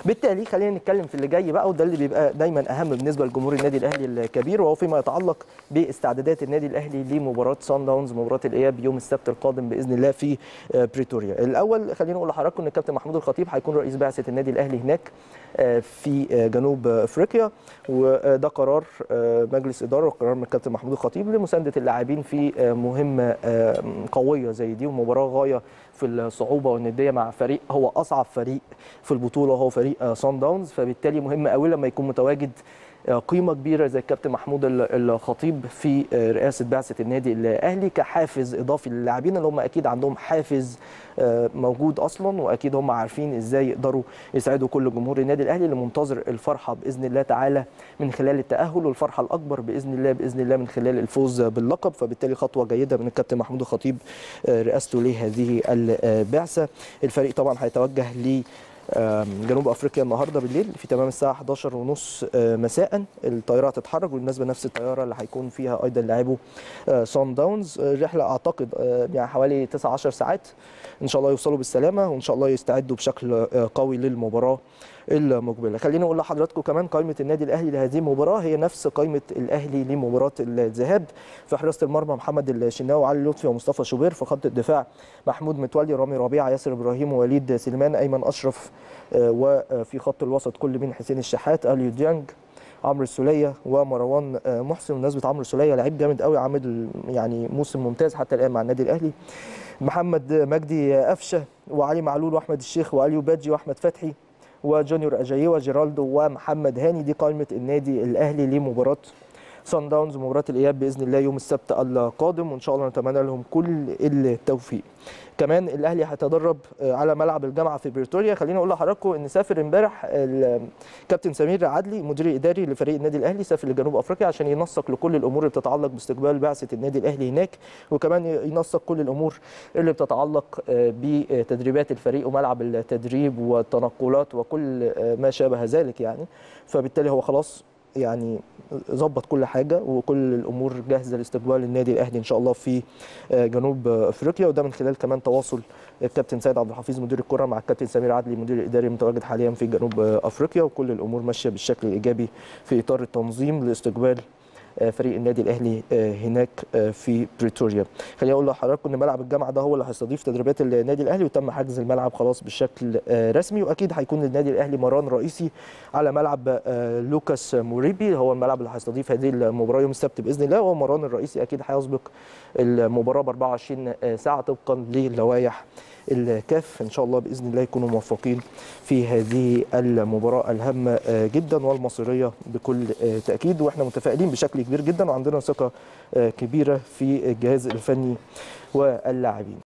بالتالي خلينا نتكلم في اللي جاي بقى وده اللي بيبقى دايما اهم بالنسبه لجمهور النادي الاهلي الكبير وهو فيما يتعلق باستعدادات النادي الاهلي لمباراه سان داونز مباراه الاياب يوم السبت القادم باذن الله في بريتوريا. الاول خلينا نقول لحضراتكم ان الكابتن محمود الخطيب هيكون رئيس بعثه النادي الاهلي هناك في جنوب افريقيا وده قرار مجلس اداره وقرار من الكابتن محمود الخطيب لمسانده اللاعبين في مهمه قويه زي دي ومباراه غايه في الصعوبه والنديه مع فريق هو اصعب فريق في البطوله هو فريق سان داونز فبالتالي مهم قوي لما يكون متواجد قيمه كبيره زي الكابتن محمود الخطيب في رئاسه بعثه النادي الاهلي كحافز اضافي للاعبين اللي هم اكيد عندهم حافز موجود اصلا واكيد هم عارفين ازاي يقدروا يساعدوا كل جمهور النادي الاهلي اللي منتظر الفرحه باذن الله تعالى من خلال التاهل والفرحه الاكبر باذن الله باذن الله من خلال الفوز باللقب فبالتالي خطوه جيده من الكابتن محمود الخطيب رئاسته لهذه البعثه الفريق طبعا هيتوجه ل جنوب افريقيا النهارده بالليل في تمام الساعه 11 ونص مساء الطياره هتتحرك بالمناسبه نفس الطياره اللي هيكون فيها ايضا لاعبو سان داونز رحله اعتقد يعني حوالي 9 10 ساعات ان شاء الله يوصلوا بالسلامه وان شاء الله يستعدوا بشكل قوي للمباراه المقبله خليني اقول لحضراتكم كمان قائمه النادي الاهلي لهذه المباراه هي نفس قائمه الاهلي لمباراه الذهاب في حراسه المرمى محمد الشناوي وعلي لطفي ومصطفى شوبير في خط الدفاع محمود متولي رامي ربيعه ياسر ابراهيم ووليد سليمان ايمن اشرف وفي خط الوسط كل من حسين الشحات اليو ديانج عمرو السوليه ومروان محسن بمناسبه عمرو السوليه لعيب جامد قوي عامل يعني موسم ممتاز حتى الان مع النادي الاهلي محمد مجدي قفشه وعلي معلول واحمد الشيخ واليو بادجي واحمد فتحي وجونيور اجاييه وجيرالدو ومحمد هاني دي قائمه النادي الاهلي لمباراه سان داونز مباراه الاياب باذن الله يوم السبت القادم وان شاء الله نتمنى لهم كل التوفيق كمان الاهلي هيتدرب على ملعب الجامعه في بريتوريا خليني اقول لحضراتكم ان سافر امبارح الكابتن سمير عدلي مدير اداري لفريق النادي الاهلي سافر لجنوب افريقيا عشان ينسق لكل الامور اللي بتتعلق باستقبال بعثه النادي الاهلي هناك وكمان ينسق كل الامور اللي بتتعلق بتدريبات الفريق وملعب التدريب والتنقلات وكل ما شابه ذلك يعني فبالتالي هو خلاص يعني ظبط كل حاجه وكل الامور جاهزه لاستقبال النادي الاهلي ان شاء الله في جنوب افريقيا وده من خلال كمان تواصل الكابتن سيد عبد الحفيظ مدير الكره مع الكابتن سمير عدلي المدير الاداري المتواجد حاليا في جنوب افريقيا وكل الامور ماشيه بالشكل الايجابي في اطار التنظيم لاستقبال فريق النادي الاهلي هناك في بريتوريا خليني اقول لحضراتكم ان ملعب الجامعه ده هو اللي هيستضيف تدريبات النادي الاهلي وتم حجز الملعب خلاص بشكل رسمي واكيد هيكون النادي الاهلي مران رئيسي على ملعب لوكاس موريبي هو الملعب اللي هيستضيف هذه المباراه يوم السبت باذن الله وهو مران الرئيسي اكيد هيسبق المباراه ب 24 ساعه طبقا للوائح الكاف ان شاء الله باذن الله يكونوا موفقين في هذه المباراه الهامه جدا والمصيريه بكل تاكيد واحنا متفائلين بشكل كبير جدا وعندنا ثقه كبيره في الجهاز الفني واللاعبين